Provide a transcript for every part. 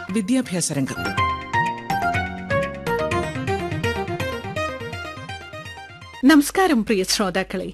വിദ്യാഭ്യാസ രംഗം നമസ്കാരം പ്രിയ ശ്രോതാക്കളെ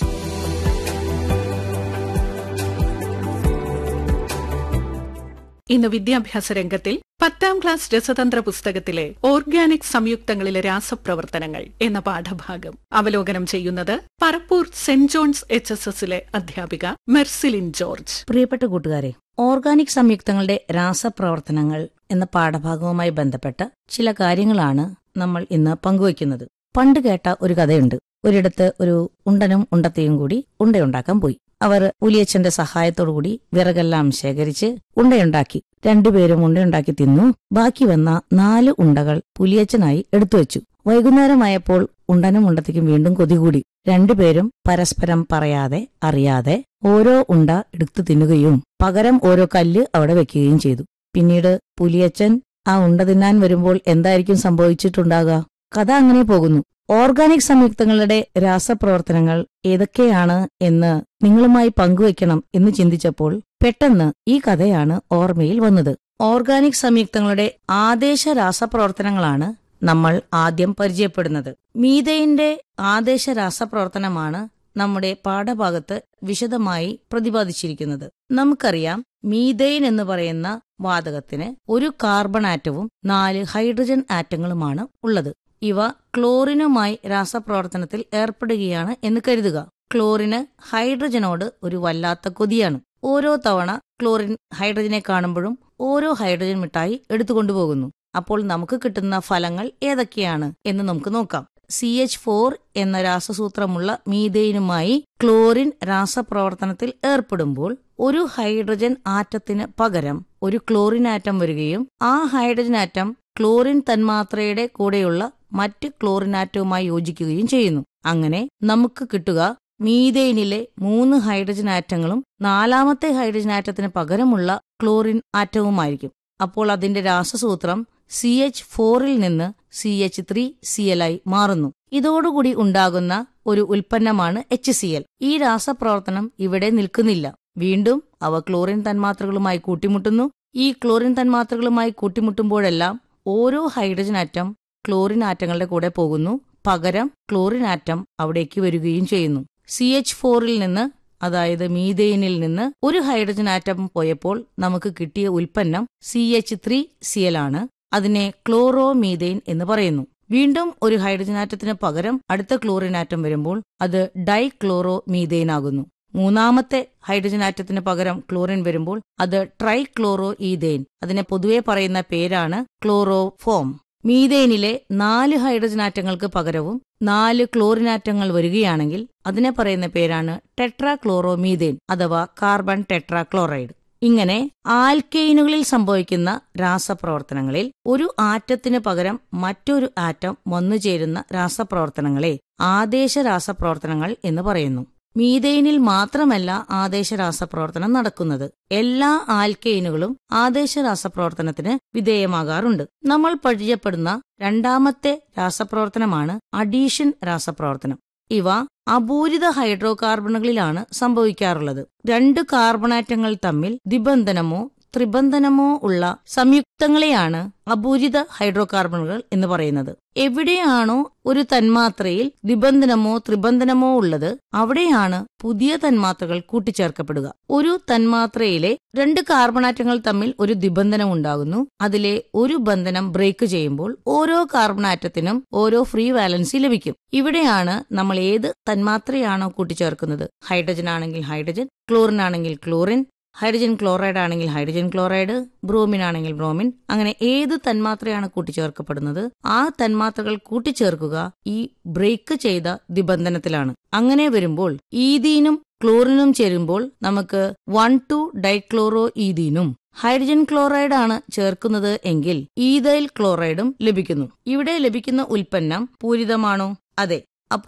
ഇന്ന് വിദ്യാഭ്യാസ രംഗത്തിൽ പത്താം ക്ലാസ് രസതന്ത്ര പുസ്തകത്തിലെ ഓർഗാനിക് സംയുക്തങ്ങളിലെ രാസപ്രവർത്തനങ്ങൾ എന്ന പാഠഭാഗം അവലോകനം ചെയ്യുന്നത് Parappur saint John's H S എസിലെ അധ്യാപിക മെർസിലിൻ ജോർജ് പ്രിയപ്പെട്ട കൂട്ടുകാരെ ഓർഗാനിക് സംയുക്തങ്ങളുടെ രാസപ്രവർത്തനങ്ങൾ എന്ന പാഠഭാഗവുമായി ബന്ധപ്പെട്ട ചില കാര്യങ്ങളാണ് നമ്മൾ ഇന്ന് പങ്കുവയ്ക്കുന്നത് പണ്ട് കേട്ട ഒരു കഥയുണ്ട് ഒരിടത്ത് ഒരു ഉണ്ടനും ഉണ്ടത്തെയും കൂടി ഉണ്ടയുണ്ടാക്കാൻ പോയി അവർ പുലിയച്ചന്റെ സഹായത്തോടുകൂടി വിറകെല്ലാം ശേഖരിച്ച് ഉണ്ടയുണ്ടാക്കി രണ്ടുപേരും ഉണ്ടയുണ്ടാക്കി തിന്നു ബാക്കി വന്ന നാല് ഉണ്ടകൾ പുലിയച്ചനായി എടുത്തുവച്ചു വൈകുന്നേരമായപ്പോൾ ഉണ്ടനും ഉണ്ടത്തേക്കും വീണ്ടും കൊതികൂടി രണ്ടുപേരും പരസ്പരം പറയാതെ അറിയാതെ ഓരോ ഉണ്ട എടുത്തു തിന്നുകയും പകരം ഓരോ കല്ല് അവിടെ വെക്കുകയും ചെയ്തു പിന്നീട് പുലിയച്ചൻ ആ ഉണ്ട തിന്നാൻ വരുമ്പോൾ എന്തായിരിക്കും സംഭവിച്ചിട്ടുണ്ടാകുക കഥ അങ്ങനെ പോകുന്നു ഓർഗാനിക് സംയുക്തങ്ങളുടെ രാസപ്രവർത്തനങ്ങൾ ഏതൊക്കെയാണ് എന്ന് നിങ്ങളുമായി പങ്കുവയ്ക്കണം എന്ന് ചിന്തിച്ചപ്പോൾ പെട്ടെന്ന് ഈ കഥയാണ് ഓർമ്മയിൽ വന്നത് ഓർഗാനിക് സംയുക്തങ്ങളുടെ ആദേശ രാസപ്രവർത്തനങ്ങളാണ് നമ്മൾ ആദ്യം പരിചയപ്പെടുന്നത് മീതയിന്റെ ആദേശ രാസപ്രവർത്തനമാണ് നമ്മുടെ പാഠഭാഗത്ത് വിശദമായി പ്രതിപാദിച്ചിരിക്കുന്നത് നമുക്കറിയാം മീതെയിൻ എന്ന് പറയുന്ന വാതകത്തിന് ഒരു കാർബൺ ആറ്റവും നാല് ഹൈഡ്രജൻ ആറ്റങ്ങളുമാണ് ഉള്ളത് ഇവ ക്ലോറിനുമായി രാസപ്രവർത്തനത്തിൽ ഏർപ്പെടുകയാണ് എന്ന് കരുതുക ക്ലോറിന് ഹൈഡ്രജനോട് ഒരു വല്ലാത്ത കൊതിയാണ് ഓരോ തവണ ക്ലോറിൻ ഹൈഡ്രജനെ കാണുമ്പോഴും ഓരോ ഹൈഡ്രജൻ മിഠായി എടുത്തുകൊണ്ടുപോകുന്നു അപ്പോൾ നമുക്ക് കിട്ടുന്ന ഫലങ്ങൾ ഏതൊക്കെയാണ് എന്ന് നമുക്ക് നോക്കാം സി എച്ച് ഫോർ എന്ന രാസസൂത്രമുള്ള മീതെയിനുമായി ക്ലോറിൻ രാസപ്രവർത്തനത്തിൽ ഏർപ്പെടുമ്പോൾ ഒരു ഹൈഡ്രജൻ ആറ്റത്തിന് പകരം ഒരു ക്ലോറിൻ ആറ്റം വരികയും ആ ഹൈഡ്രജൻ ആറ്റം ക്ലോറിൻ തന്മാത്രയുടെ കൂടെയുള്ള മറ്റ് ക്ലോറിൻ ആറ്റവുമായി യോജിക്കുകയും ചെയ്യുന്നു അങ്ങനെ നമുക്ക് കിട്ടുക മീതെയിനിലെ മൂന്ന് ഹൈഡ്രജൻ ആറ്റങ്ങളും നാലാമത്തെ ഹൈഡ്രജൻ ആറ്റത്തിന് പകരമുള്ള ക്ലോറിൻ ആറ്റവുമായിരിക്കും അപ്പോൾ അതിന്റെ രാസസൂത്രം സി എച്ച് ഫോറിൽ നിന്ന് C H three C L ആയി മാറുന്നു ഇതോടുകൂടി ഉണ്ടാകുന്ന ഒരു ഉൽപ്പന്നമാണ് എച്ച് സി എൽ ഈ രാസപ്രവർത്തനം ഇവിടെ നിൽക്കുന്നില്ല വീണ്ടും അവ ക്ലോറിൻ തന്മാത്രകളുമായി കൂട്ടിമുട്ടുന്നു ഈ ക്ലോറിൻ തന്മാത്രകളുമായി കൂട്ടിമുട്ടുമ്പോഴെല്ലാം ഓരോ ഹൈഡ്രജൻ ആറ്റം ക്ലോറിൻ ആറ്റങ്ങളുടെ കൂടെ പോകുന്നു പകരം ക്ലോറിൻ ആറ്റം അവിടേക്ക് വരികയും ചെയ്യുന്നു സി എച്ച് ഫോറിൽ നിന്ന് അതായത് മീതെയിനിൽ നിന്ന് ഒരു ഹൈഡ്രജൻ ആറ്റം പോയപ്പോൾ നമുക്ക് കിട്ടിയ ഉൽപ്പന്നം C H three C L ആണ് അതിനെ ക്ലോറോ മീതെയിൻ എന്ന് പറയുന്നു വീണ്ടും ഒരു ഹൈഡ്രജൻ ആറ്റത്തിന് പകരം അടുത്ത ക്ലോറിൻ ആറ്റം വരുമ്പോൾ അത് ഡൈക്ലോറോ മീതെയിൻ ആകുന്നു മൂന്നാമത്തെ ഹൈഡ്രജൻ ആറ്റത്തിന് പകരം ക്ലോറിൻ വരുമ്പോൾ അത് ട്രൈക്ലോറോ ഈതെയിൻ അതിനെ പൊതുവെ പറയുന്ന പേരാണ് ക്ലോറോഫോം മീതെയിനിലെ നാല് ഹൈഡ്രജൻ ആറ്റങ്ങൾക്ക് പകരവും നാല് ക്ലോറിൻ ആറ്റങ്ങൾ വരികയാണെങ്കിൽ അതിനെ പറയുന്ന പേരാണ് ടെട്രാക്ലോറോ മീതെയിൻ അഥവാ കാർബൺ ടെട്രാക്ലോറൈഡ് ഇങ്ങനെ ആൽക്കെയിനുകളിൽ സംഭവിക്കുന്ന രാസപ്രവർത്തനങ്ങളിൽ ഒരു ആറ്റത്തിന് പകരം മറ്റൊരു ആറ്റം വന്നുചേരുന്ന രാസപ്രവർത്തനങ്ങളെ ആദേശ രാസപ്രവർത്തനങ്ങൾ എന്ന് പറയുന്നു മീതെയിനിൽ മാത്രമല്ല ആദേശ രാസപ്രവർത്തനം നടക്കുന്നത് എല്ലാ ആൽക്കെയിനുകളും ആദേശ രാസപ്രവർത്തനത്തിന് വിധേയമാകാറുണ്ട് നമ്മൾ പരിചയപ്പെടുന്ന രണ്ടാമത്തെ രാസപ്രവർത്തനമാണ് അഡീഷൻ രാസപ്രവർത്തനം ഇവ അപൂരിത ഹൈഡ്രോ കാർബണുകളിലാണ് സംഭവിക്കാറുള്ളത് രണ്ട് കാർബണാറ്റങ്ങൾ തമ്മിൽ ദ്വിബന്ധനമോ ത്രിബന്ധനമോ ഉള്ള സംയുക്തങ്ങളെയാണ് അപൂരിത ഹൈഡ്രോ കാർബണുകൾ എന്ന് പറയുന്നത് എവിടെയാണോ ഒരു തന്മാത്രയിൽ ദ്വിബന്ധനമോ ത്രിബന്ധനമോ ഉള്ളത് അവിടെയാണ് പുതിയ തന്മാത്രകൾ കൂട്ടിച്ചേർക്കപ്പെടുക ഒരു തന്മാത്രയിലെ രണ്ട് കാർബണാറ്റങ്ങൾ തമ്മിൽ ഒരു ദ്വിബന്ധനം ഉണ്ടാകുന്നു അതിലെ ഒരു ബന്ധനം ബ്രേക്ക് ചെയ്യുമ്പോൾ ഓരോ കാർബണാറ്റത്തിനും ഓരോ ഫ്രീ വാലൻസി ലഭിക്കും ഇവിടെയാണ് നമ്മൾ ഏത് തന്മാത്രയാണോ കൂട്ടിച്ചേർക്കുന്നത് ഹൈഡ്രജൻ ആണെങ്കിൽ ഹൈഡ്രജൻ ക്ലോറിൻ ആണെങ്കിൽ ക്ലോറിൻ ഹൈഡ്രജൻ ക്ലോറൈഡ് ആണെങ്കിൽ ഹൈഡ്രജൻ ക്ലോറൈഡ് ബ്രോമിൻ ആണെങ്കിൽ ബ്രോമിൻ അങ്ങനെ ഏത് തന്മാത്രയാണ് കൂട്ടിച്ചേർക്കപ്പെടുന്നത് ആ തന്മാത്രകൾ കൂട്ടിച്ചേർക്കുക ഈ ബ്രേക്ക് ചെയ്ത ദ്വിബന്ധനത്തിലാണ് അങ്ങനെ വരുമ്പോൾ ഈതീനും ക്ലോറിനും ചേരുമ്പോൾ നമുക്ക് വൺ ടു ഡൈക്ലോറോ ഈതീനും ഹൈഡ്രജൻ ക്ലോറൈഡ് ആണ് ചേർക്കുന്നത് എങ്കിൽ ഈതൈൽ ക്ലോറൈഡും ലഭിക്കുന്നു ഇവിടെ ലഭിക്കുന്ന ഉൽപ്പന്നം പൂരിതമാണോ അതെ അപ്പോൾ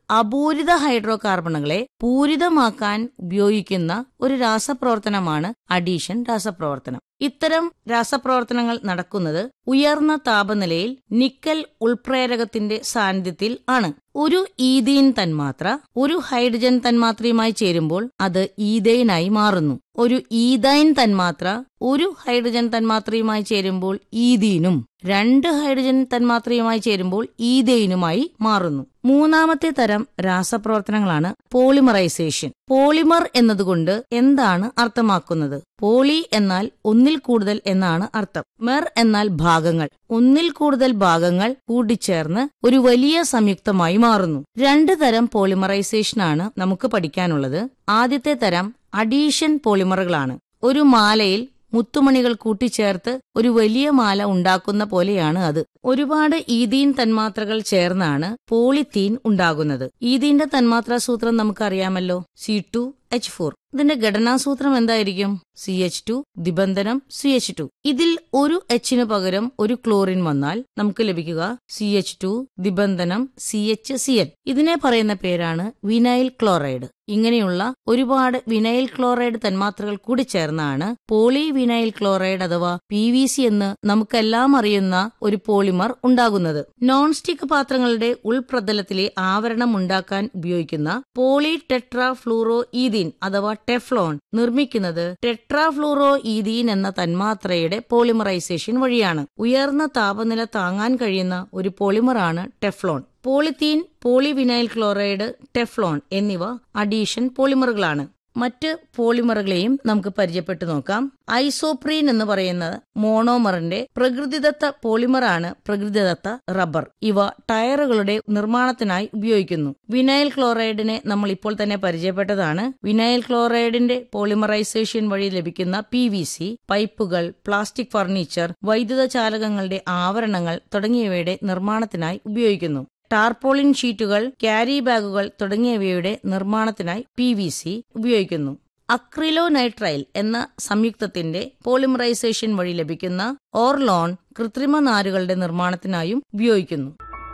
അപൂരിത ഹൈഡ്രോ കാർബണുകളെ പൂരിതമാക്കാൻ ഉപയോഗിക്കുന്ന ഒരു രാസപ്രവർത്തനമാണ് അഡീഷൻ രാസപ്രവർത്തനം ഇത്തരം രാസപ്രവർത്തനങ്ങൾ നടക്കുന്നത് ഉയർന്ന താപനിലയിൽ നിക്കൽ ഉൾപ്രേരകത്തിന്റെ സാന്നിധ്യത്തിൽ ആണ് ഒരു ഈഥീൻ തന്മാത്ര ഒരു ഹൈഡ്രജൻ തന്മാത്രയുമായി ചേരുമ്പോൾ അത് ഈഥൈനായി മാറുന്നു ഒരു ഈഥൈൻ തന്മാത്ര ഒരു ഹൈഡ്രജൻ തന്മാത്രയുമായി ചേരുമ്പോൾ ഈഥീനും രണ്ട് ഹൈഡ്രജൻ തന്മാത്രയുമായി ചേരുമ്പോൾ ഈഥൈനുമായി മാറുന്നു മൂന്നാമത്തെ തരം രാസപ്രവർത്തനങ്ങളാണ് പോളിമറൈസേഷൻ പോളിമർ എന്നതുകൊണ്ട് എന്താണ് അർത്ഥമാക്കുന്നത് പോളി എന്നാൽ ഒന്നിൽ കൂടുതൽ എന്നാണ് അർത്ഥം മെർ എന്നാൽ ഭാഗങ്ങൾ ഒന്നിൽ കൂടുതൽ ഭാഗങ്ങൾ കൂടിച്ചേർന്ന് ഒരു വലിയ സംയുക്തമായി മാറുന്നു രണ്ട് തരം പോളിമറൈസേഷനാണ് നമുക്ക് പഠിക്കാനുള്ളത് ആദ്യത്തെ തരം അഡീഷൻ പോളിമറുകളാണ് ഒരു മാലയിൽ മുത്തുമണികൾ കൂട്ടിച്ചേർത്ത് ഒരു വലിയ മാല ഉണ്ടാക്കുന്ന പോലെയാണ് അത് ഒരുപാട് ഈഥീൻ തന്മാത്രകൾ ചേർന്നാണ് പോളിത്തീൻ ഉണ്ടാകുന്നത് ഈഥീന്റെ തന്മാത്രാ സൂത്രം നമുക്കറിയാമല്ലോ സി ടു എച്ച് ഫോർ ഇതിന്റെ ഘടനാസൂത്രം എന്തായിരിക്കും സി എച്ച് ടു ദിബന്ധനം സി എച്ച് ടു ഇതിൽ ഒരു എച്ചിന് പകരം ഒരു ക്ലോറിൻ വന്നാൽ നമുക്ക് ലഭിക്കുക സി എച്ച് ടു ദിബന്ധനം സി എച്ച് സി എൽ ഇതിനെ പറയുന്ന പേരാണ് വിനൈൽ ക്ലോറൈഡ് ഇങ്ങനെയുള്ള ഒരുപാട് വിനൈൽ ക്ലോറൈഡ് തന്മാത്രകൾ കൂടി ചേർന്നാണ് പോളി വിനൈൽ ക്ലോറൈഡ് അഥവാ പി വി സി എന്ന് നമുക്കെല്ലാം അറിയുന്ന ഒരു പോളിമർ ഉണ്ടാകുന്നത് നോൺ സ്റ്റിക്ക് പാത്രങ്ങളുടെ ഉൾപ്രതലത്തിലെ ആവരണം ഉണ്ടാക്കാൻ ഉപയോഗിക്കുന്ന പോളി ടെട്രാ ഫ്ലൂറോ ഈഥീൻ അഥവാ ടെഫ്ലോൺ നിർമ്മിക്കുന്നത് ടെട്രാ ഫ്ലൂറോ ഈഥീൻ എന്ന തന്മാത്രയുടെ പോളിമറൈസേഷൻ വഴിയാണ് ഉയർന്ന താപനില താങ്ങാൻ കഴിയുന്ന ഒരു പോളിമറാണ് Teflon polythene polyvinyl chloride Teflon എന്നിവ അഡീഷൻ പോളിമറുകളാണ് മറ്റ് പോളിമറുകളെയും നമുക്ക് പരിചയപ്പെട്ടു നോക്കാം ഐസോപ്രീൻ എന്ന് പറയുന്ന മോണോമറിന്റെ പ്രകൃതിദത്ത പോളിമറാണ് പ്രകൃതിദത്ത റബ്ബർ ഇവ ടയറുകളുടെ നിർമ്മാണത്തിനായി ഉപയോഗിക്കുന്നു വിനൈൽ ക്ലോറൈഡിനെ നമ്മൾ ഇപ്പോൾ തന്നെ പരിചയപ്പെട്ടതാണ് വിനൈൽ ക്ലോറൈഡിന്റെ പോളിമറൈസേഷൻ വഴി ലഭിക്കുന്ന പി വി സി പൈപ്പുകൾ പ്ലാസ്റ്റിക് ഫർണിച്ചർ വൈദ്യുത ചാലകങ്ങളുടെ ആവരണങ്ങൾ തുടങ്ങിയവയുടെ നിർമ്മാണത്തിനായി ഉപയോഗിക്കുന്നു ടാർപോളിൻ ഷീറ്റുകൾ ക്യാരി ബാഗുകൾ തുടങ്ങിയവയുടെ നിർമ്മാണത്തിനായി പി വി സി ഉപയോഗിക്കുന്നു അക്രിലോ നൈട്രൈൽ എന്ന സംയുക്തത്തിന്റെ പോളിമറൈസേഷൻ വഴി ലഭിക്കുന്ന ഓർലോൺ കൃത്രിമ നാരുകളുടെ നിർമ്മാണത്തിനായും ഉപയോഗിക്കുന്നു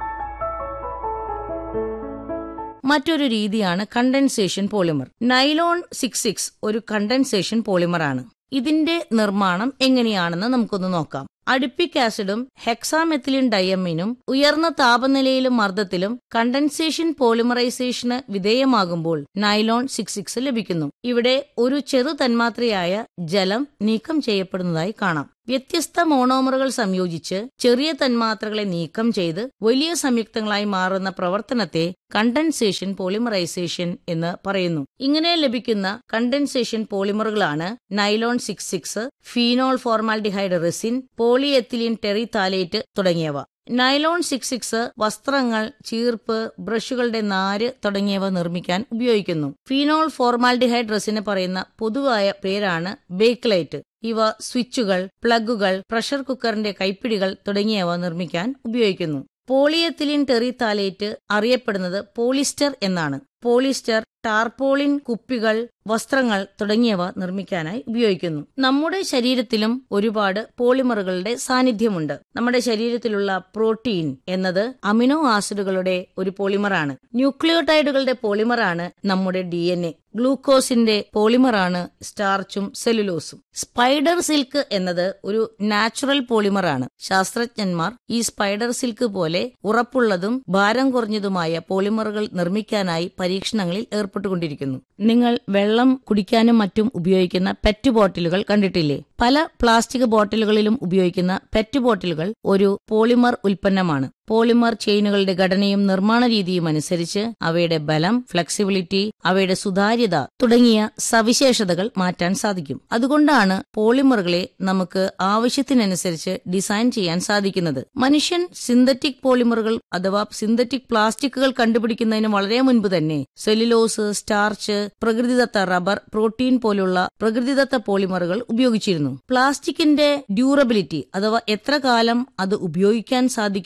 മറ്റൊരു രീതിയാണ് condensation polymer nylon six six ഒരു കണ്ടൻസേഷൻ പോളിമറാണ് ഇതിന്റെ നിർമ്മാണം എങ്ങനെയാണെന്ന് നമുക്കൊന്ന് നോക്കാം അടുപ്പിക് ആസിഡും ഹെക്സാമെത്തിലിൻ ഡയമ്മിനും ഉയർന്ന താപനിലയിലും മർദ്ദത്തിലും കണ്ടൻസേഷൻ പോളിമറൈസേഷന് വിധേയമാകുമ്പോൾ നൈലോൺ സിക്സ് സിക്സ് ലഭിക്കുന്നു ഇവിടെ ഒരു ചെറു തന്മാത്രയായ ജലം നീക്കം ചെയ്യപ്പെടുന്നതായി കാണാം വ്യത്യസ്ത മോണോമറുകൾ സംയോജിച്ച് ചെറിയ തന്മാത്രകളെ നീക്കം ചെയ്ത് വലിയ സംയുക്തങ്ങളായി മാറുന്ന പ്രവർത്തനത്തെ കണ്ടൻസേഷൻ പോളിമറൈസേഷൻ എന്ന് പറയുന്നു ഇങ്ങനെ ലഭിക്കുന്ന കണ്ടൻസേഷൻ പോളിമറുകളാണ് nylon six six phenol formaldehyde resin polyethylene terephthalate തുടങ്ങിയവ നൈലോൺ സിക്സ് സിക്സ് വസ്ത്രങ്ങൾ ചീർപ്പ് ബ്രഷുകളുടെ നാര് തുടങ്ങിയവ നിർമ്മിക്കാൻ ഉപയോഗിക്കുന്നു ഫീനോൾ ഫോർമാൽഡിഹൈഡ് റെസിന് പറയുന്ന പൊതുവായ പേരാണ് ബേക്ക്ലൈറ്റ് ഇവ സ്വിച്ചുകൾ പ്ലഗുകൾ പ്രഷർ കുക്കറിന്റെ കൈപ്പിടികൾ തുടങ്ങിയവ നിർമ്മിക്കാൻ ഉപയോഗിക്കുന്നു പോളിയെത്തിലിൻ ടെറിതാലേറ്റ് അറിയപ്പെടുന്നത് പോളിസ്റ്റർ എന്നാണ് പോളിസ്റ്റർ ടാർപോളിൻ കുപ്പികൾ വസ്ത്രങ്ങൾ തുടങ്ങിയവ നിർമ്മിക്കാനായി ഉപയോഗിക്കുന്നു നമ്മുടെ ശരീരത്തിലും ഒരുപാട് പോളിമറുകളുടെ സാന്നിധ്യമുണ്ട് നമ്മുടെ ശരീരത്തിലുള്ള പ്രോട്ടീൻ എന്നത് അമിനോ ആസിഡുകളുടെ ഒരു പോളിമറാണ് ന്യൂക്ലിയോടൈഡുകളുടെ പോളിമറാണ് നമ്മുടെ ഡി എൻ എ ഗ്ലൂക്കോസിന്റെ പോളിമറാണ് സ്റ്റാർച്ചും സെല്ലുലോസും സ്പൈഡർ സിൽക്ക് എന്നത് ഒരു നാച്ചുറൽ പോളിമറാണ് ശാസ്ത്രജ്ഞന്മാർ ഈ സ്പൈഡർ സിൽക്ക് പോലെ ഉറപ്പുള്ളതും ഭാരം കുറഞ്ഞതുമായ പോളിമറുകൾ നിർമ്മിക്കാനായി പരീക്ഷണങ്ങളിൽ ഏർപ്പെട്ടുകൊണ്ടിരിക്കുന്നു നിങ്ങൾ വെള്ളം കുടിക്കാനും മറ്റും ഉപയോഗിക്കുന്ന പെറ്റ് ബോട്ടിലുകൾ കണ്ടിട്ടില്ലേ പല പ്ലാസ്റ്റിക് ബോട്ടിലുകളിലും ഉപയോഗിക്കുന്ന പെറ്റ് ബോട്ടിലുകൾ ഒരു പോളിമർ ഉൽപ്പന്നമാണ് പോളിമർ ചെയിനുകളുടെ ഘടനയും നിർമ്മാണ രീതിയും അനുസരിച്ച് അവയുടെ ബലം ഫ്ലെക്സിബിലിറ്റി അവയുടെ സുതാര്യത തുടങ്ങിയ സവിശേഷതകൾ മാറ്റാൻ സാധിക്കും അതുകൊണ്ടാണ് പോളിമറുകളെ നമുക്ക് ആവശ്യത്തിനനുസരിച്ച് ഡിസൈൻ ചെയ്യാൻ സാധിക്കുന്നത് മനുഷ്യൻ സിന്തറ്റിക് പോളിമറുകൾ അഥവാ സിന്തറ്റിക് പ്ലാസ്റ്റിക്കുകൾ കണ്ടുപിടിക്കുന്നതിന് വളരെ മുൻപ് തന്നെ സെല്ലുലോസ് സ്റ്റാർച്ച് പ്രകൃതിദത്ത റബ്ബർ പ്രോട്ടീൻ പോലുള്ള പ്രകൃതിദത്ത പോളിമറുകൾ ഉപയോഗിച്ചിരുന്നു പ്ലാസ്റ്റിക്കിന്റെ ഡ്യൂറബിലിറ്റി അഥവാ എത്ര കാലം അത് ഉപയോഗിക്കാൻ സാധിക്കും എന്നത്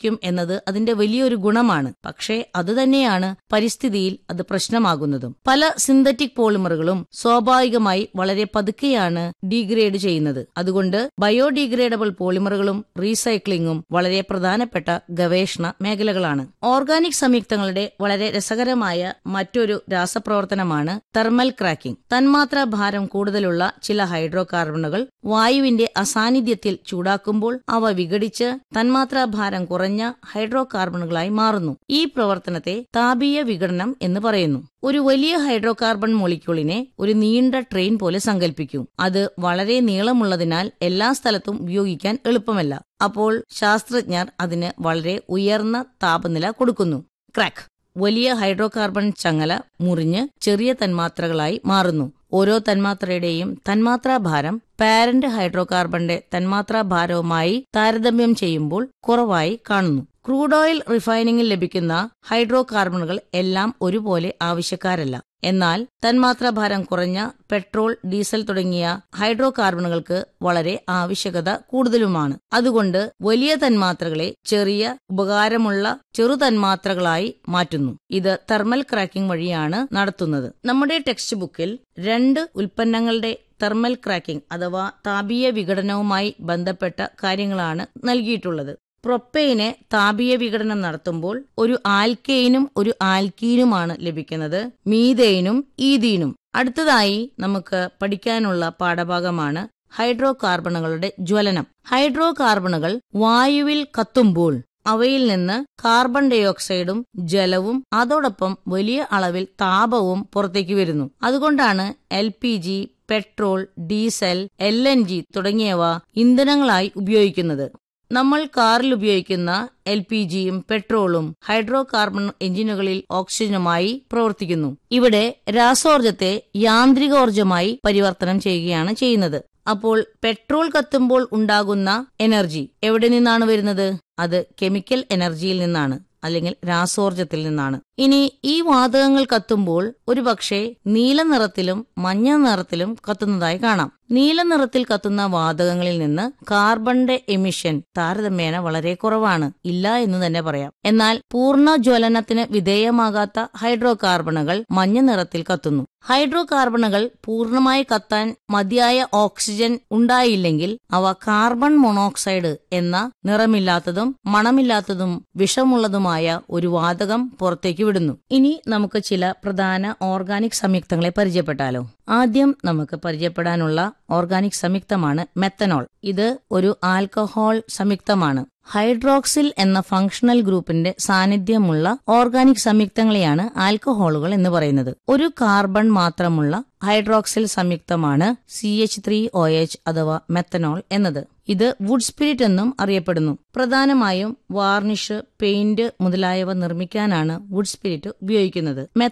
എന്നുള്ളത് അതിന്റെ വലിയൊരു ഗുണമാണ് പക്ഷേ അതുതന്നെയാണ് പരിസ്ഥിതിയിൽ അത് പ്രശ്നമാകുന്നതും പല സിന്തറ്റിക് പോളിമറുകളും സ്വാഭാവികമായി വളരെ പതുക്കെയാണ് ഡീഗ്രേഡ് ചെയ്യുന്നത് അതുകൊണ്ട് ബയോഡീഗ്രേഡബിൾ പോളിമറുകളും റീസൈക്ലിംഗും വളരെ പ്രധാനപ്പെട്ട ഗവേഷണ മേഖലകളാണ് ഓർഗാനിക് സംയുക്തങ്ങളുടെ വളരെ രസകരമായ മറ്റൊരു രാസപ്രവർത്തനമാണ് തെർമൽ ക്രാക്കിംഗ് തന്മാത്രാ ഭാരം കൂടുതലുള്ള ചില ഹൈഡ്രോ കാർബണുകൾ വായുവിന്റെ അസാന്നിധ്യത്തിൽ ചൂടാക്കുമ്പോൾ അവ വിഘടിച്ച് തന്മാത്രാ ഭാരം കുറഞ്ഞ ഹൈഡ്രോ കാർബണുകളായി മാറുന്നു ഈ പ്രവർത്തനത്തെ താപീയ വിഘടനം എന്ന് പറയുന്നു ഒരു വലിയ ഹൈഡ്രോ കാർബൺ മോളിക്യൂളിനെ ഒരു നീണ്ട ട്രെയിൻ പോലെ സങ്കല്പിക്കൂ അത് വളരെ നീളമുള്ളതിനാൽ എല്ലാ സ്ഥലത്തും ഉപയോഗിക്കാൻ എളുപ്പമല്ല അപ്പോൾ ശാസ്ത്രജ്ഞർ അതിന് വളരെ ഉയർന്ന താപനില കൊടുക്കുന്നു ക്രാക്ക് വലിയ ഹൈഡ്രോ കാർബൺ ചങ്ങല മുറിഞ്ഞ് ചെറിയ തന്മാത്രകളായി മാറുന്നു ഓരോ തന്മാത്രയുടെയും തന്മാത്രാ ഭാരം പാരന്റ് ഹൈഡ്രോ കാർബണിന്റെ തന്മാത്രാ ഭാരവുമായി താരതമ്യം ചെയ്യുമ്പോൾ കുറവായി കാണുന്നു ക്രൂഡ് ഓയിൽ റിഫൈനിങ്ങിൽ ലഭിക്കുന്ന ഹൈഡ്രോ കാർബണുകൾ എല്ലാം ഒരുപോലെ ആവശ്യക്കാരല്ല എന്നാൽ തന്മാത്രാ ഭാരം കുറഞ്ഞ പെട്രോൾ ഡീസൽ തുടങ്ങിയ ഹൈഡ്രോ കാർബണുകൾക്ക് വളരെ ആവശ്യകത കൂടുതലുമാണ് അതുകൊണ്ട് വലിയ തന്മാത്രകളെ ചെറിയ ഉപകാരമുള്ള ചെറു തന്മാത്രകളായി മാറ്റുന്നു ഇത് തെർമൽ ക്രാക്കിംഗ് വഴിയാണ് നടത്തുന്നത് നമ്മുടെ ടെക്സ്റ്റ് ബുക്കിൽ രണ്ട് ഉൽപ്പന്നങ്ങളുടെ തെർമൽ ക്രാക്കിംഗ് അഥവാ താപീയ വിഘടനവുമായി ബന്ധപ്പെട്ട കാര്യങ്ങളാണ് നൽകിയിട്ടുള്ളത് പ്രൊപ്പെയിനെ താപീയ വിഘടനം നടത്തുമ്പോൾ ഒരു ആൽക്കെയിനും ഒരു ആൽക്കീനുമാണ് ലഭിക്കുന്നത് മീതേനും ഈതീനും അടുത്തതായി നമുക്ക് പഠിക്കാനുള്ള പാഠഭാഗമാണ് ഹൈഡ്രോ കാർബണുകളുടെ ജ്വലനം ഹൈഡ്രോ കാർബണുകൾ വായുവിൽ കത്തുമ്പോൾ അവയിൽ നിന്ന് കാർബൺ ഡയോക്സൈഡും ജലവും അതോടൊപ്പം വലിയ അളവിൽ താപവും പുറത്തേക്ക് വരുന്നു അതുകൊണ്ടാണ് L P G petrol diesel L N G തുടങ്ങിയവ ഇന്ധനങ്ങളായി ഉപയോഗിക്കുന്നത് നമ്മൾ കാറിൽ ഉപയോഗിക്കുന്ന എൽ പി ജിയും പെട്രോളും ഹൈഡ്രോ കാർബൺ എഞ്ചിനുകളിൽ ഓക്സിജനുമായി പ്രവർത്തിക്കുന്നു ഇവിടെ രാസോർജത്തെ യാന്ത്രികോർജമായി പരിവർത്തനം ചെയ്യുകയാണ് ചെയ്യുന്നത് അപ്പോൾ പെട്രോൾ കത്തുമ്പോൾ ഉണ്ടാകുന്ന എനർജി എവിടെ നിന്നാണ് വരുന്നത് അത് കെമിക്കൽ എനർജിയിൽ നിന്നാണ് അല്ലെങ്കിൽ രാസോർജത്തിൽ നിന്നാണ് ഇനി ഈ വാതകങ്ങൾ കത്തുമ്പോൾ ഒരുപക്ഷെ നീല നിറത്തിലും മഞ്ഞ നിറത്തിലും കത്തുന്നതായി കാണാം നീല നിറത്തിൽ കത്തുന്ന വാതകങ്ങളിൽ നിന്ന് കാർബണിന്റെ എമിഷൻ താരതമ്യേന വളരെ കുറവാണ് ഇല്ല എന്ന് തന്നെ പറയാം എന്നാൽ പൂർണ്ണ ജ്വലനത്തിന് വിധേയമാകാത്ത ഹൈഡ്രോ കാർബണുകൾ മഞ്ഞ നിറത്തിൽ കത്തുന്നു ഹൈഡ്രോ കാർബണുകൾ പൂർണ്ണമായി കത്താൻ മതിയായ ഓക്സിജൻ ഉണ്ടായില്ലെങ്കിൽ അവ കാർബൺ മോണോക്സൈഡ് എന്ന നിറമില്ലാത്തതും മണമില്ലാത്തതും വിഷമുള്ളതുമായ ഒരു വാതകം പുറത്തേക്ക് വിടുന്നു ഇനി നമുക്ക് ചില പ്രധാന ഓർഗാനിക് സംയുക്തങ്ങളെ പരിചയപ്പെട്ടാലോ ആദ്യം നമുക്ക് പരിചയപ്പെടാനുള്ള ഓർഗാനിക് സംയുക്തമാണ് മെത്തനോൾ ഇത് ഒരു ആൽക്കഹോൾ സംയുക്തമാണ് ഹൈഡ്രോക്സിൽ എന്ന ഫങ്ഷണൽ ഗ്രൂപ്പിന്റെ സാന്നിധ്യമുള്ള ഓർഗാനിക് സംയുക്തങ്ങളെയാണ് ആൽക്കഹോളുകൾ എന്ന് പറയുന്നത് ഒരു കാർബൺ മാത്രമുള്ള ഹൈഡ്രോക്സിൽ സംയുക്തമാണ് C H three O H അഥവാ മെത്തനോൾ എന്നത് ഇത് വുഡ് സ്പിരിറ്റ് എന്നും അറിയപ്പെടുന്നു പ്രധാനമായും വാർണിഷ് പെയിന്റ് മുതലായവ നിർമ്മിക്കാനാണ് വുഡ് സ്പിരിറ്റ് ഉപയോഗിക്കുന്നത്